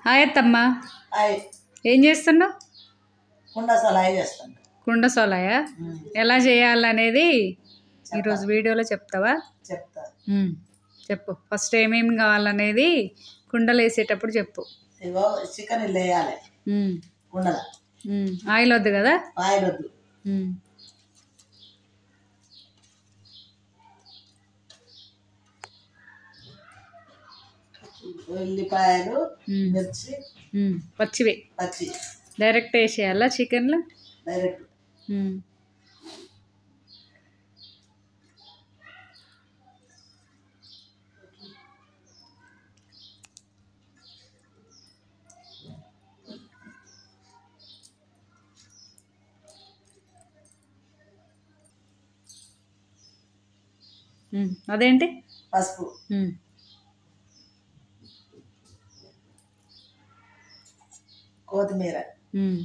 Hi అత్తమ్మ అవి ఏం చేస్తున్నావు కుండ సలాయి చేస్తాను కుండ సోలాయ ఎలా చేయాలనేది ఈరోజు వీడియోలో చెప్తావా చెప్తా ఉమ్, చెప్పు ఫస్ట్ ఏమేమి కావాలనేది కుండలు వేసేటప్పుడు చెప్పు ఇగో చికెన్ ఇల్లు వేయాలి ఉమ్, కుండల ఉమ్, ఆయిల్ వద్దు కదా ఆయిల్ వద్దు ఉమ్, ఉల్లిపాయలు ఉమ్, మిర్చి ఉమ్, పచ్చివి పచ్చి డైరెక్ట్ వేసేయాలా చికెన్లో డైరెక్ట్ ఉమ్, ఉమ్, అదేంటి పసుపు ఉమ్, కొత్తిమీర ఉమ్.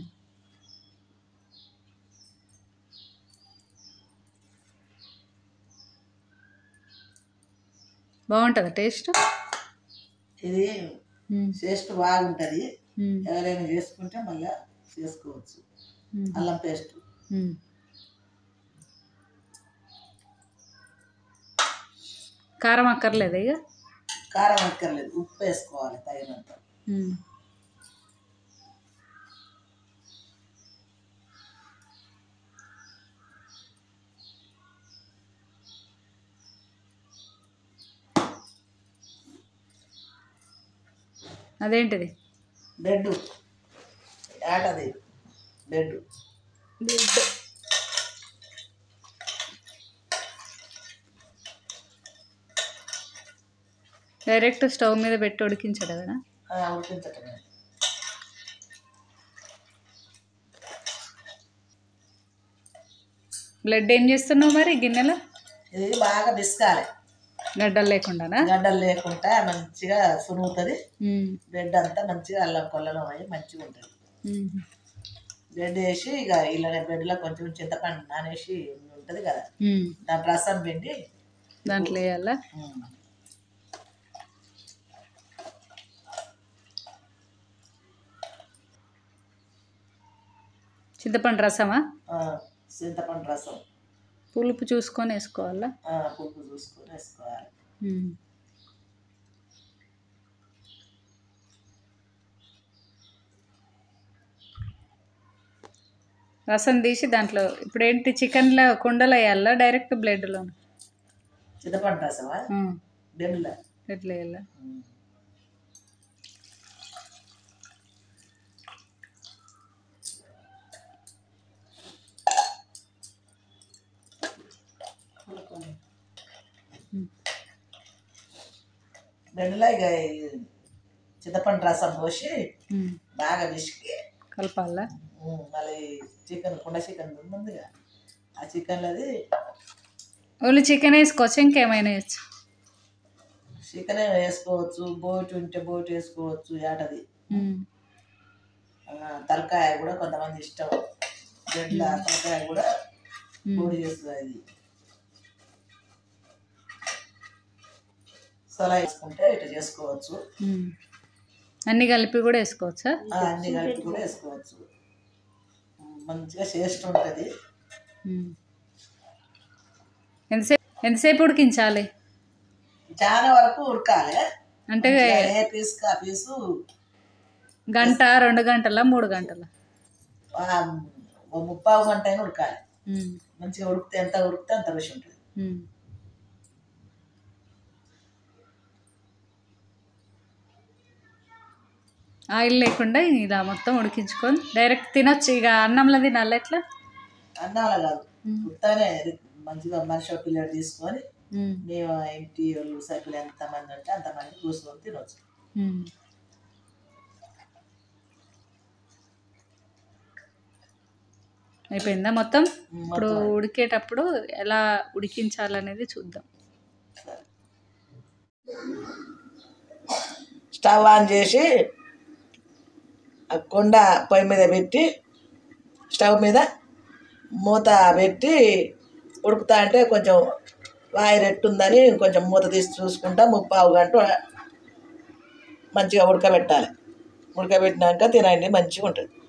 బాగుంటుందా టేస్ట్ ఇది ఉమ్, టేస్ట్ బాగుంటుంది ఉమ్, ఎవరైనా చేసుకుంటే మళ్ళీ చేసుకోవచ్చు ఉమ్, అల్లం పేస్ట్ ఉమ్. కారం అక్కర్లేదు ఇక కారం అక్కర్లేదు ఉప్పు వేసుకోవాలి తగినంత ఉమ్. అదేంటిది బెడ్ ఏటది బెడ్ డైరెక్ట్ స్టవ్ మీద పెట్టి ఉడికించడు కదా ఉడికించటమే బ్లడ్ ఏం చేస్తున్నావు మరి గిన్నెలో ఇది బాగా బిస్కాలి గడ్డలు లేకుండానా గడ్డలు లేకుండా మంచిగా సునుగుతుంది ఉమ్, బ్రెడ్ అంతా మంచిగా అల్లం కొల్లలో అయ్యి మంచిగా ఉంటుంది ఉమ్, బ్రెడ్ వేసి ఇక ఇలానే బ్రెడ్లో కొంచెం చింతపండు నానేసి ఉంటుంది కదా ఉమ్. దాని రసం పిండి దాంట్లో వేయాలా ఉమ్, చింతపండు రసమా ఆ, చింతపండు రసం పులుపు చూసుకొని వేసుకోవాలా ఆ, ఉప్పు చూసుకొని వేసుకోవాలి ఉమ్. రసం తీసి దాంట్లో ఇప్పుడు ఏంటి చికెన్లో కుండలో వేయాలా డైరెక్ట్ బ్లడ్లో చింతపండు రసమా బ్రెడ్లో ఎట్లా వేయాలా ఉమ్. బ్రెడ్లో ఇక ఈ చింతపండు రసం పోసి ఉమ్. బాగా పిసికి కలపాలా ఉమ్, మళ్ళీ చికెన్ కుండ చికెన్ ముందుగా ఆ చికెన్లో అది ఓన్లీ చికెన్ వేసుకోవచ్చు ఇంకేమైనా వేయచ్చు చికెన్ వేసుకోవచ్చు బోటి ఉంటే బోటి వేసుకోవచ్చు ఏటది ఉమ్. ఆ, తలకాయ కూడా కొంతమంది ఇష్టం బ్రెడ్ల తలకాయ కూడా బోడి చేస్తుంది అది సలా వేసుకుంటే ఇట్లా చేసుకోవచ్చు ఉమ్. అన్నీ కలిపి కూడా వేసుకోవచ్చా ఆ, అన్ని కలిపి కూడా వేసుకోవచ్చు ఉమ్, మంచిగా టేస్ట్ ఉంటుంది ఉమ్. ఎంతసేపు ఎంతసేపు ఉడికించాలి చాలా వరకు ఉడకాలి అంటే మంచిగా ఏ పీస్ కా పీసు గంట రెండు గంటల మూడు గంటల ఆ, ఓ ముప్పావు గంట అయినా ఉడకాలి ఉమ్. మంచిగా ఉడికితే ఎంత ఉడికితే అంత రుచి ఉంటుంది ఉమ్. ఆయిల్ లేకుండా ఇలా మొత్తం ఉడికించుకొని డైరెక్ట్ తినొచ్చు ఇక అన్నంలో తినాలి ఎట్లా అన్నాల కాదు ఉమ్. ఉత్తనే మంచిగా మనిషి ఒక ప్లేట్ తీసుకొని ఉమ్. మేము ఇంటి వాళ్ళు సభ్యులు ఎంతమంది ఉంటే అంతమంది కూర్చొని తినొచ్చు ఉమ్. అయిపోయిందా మొత్తం ఇప్పుడు ఉడికేటప్పుడు ఎలా ఉడికించాలనేది చూద్దాం సరే. స్టవ్ ఆన్ చేసి ఆ కుండ పొయ్యి మీద పెట్టి స్టవ్ మీద మూత పెట్టి ఉడుకుతా అంటే కొంచెం వాయి రెట్టుందని కొంచెం మూత తీసి చూసుకుంటా ముప్పావు గంట మంచిగా ఉడకబెట్టాలి ఉడకబెట్టినాక తినండి మంచిగా ఉంటుంది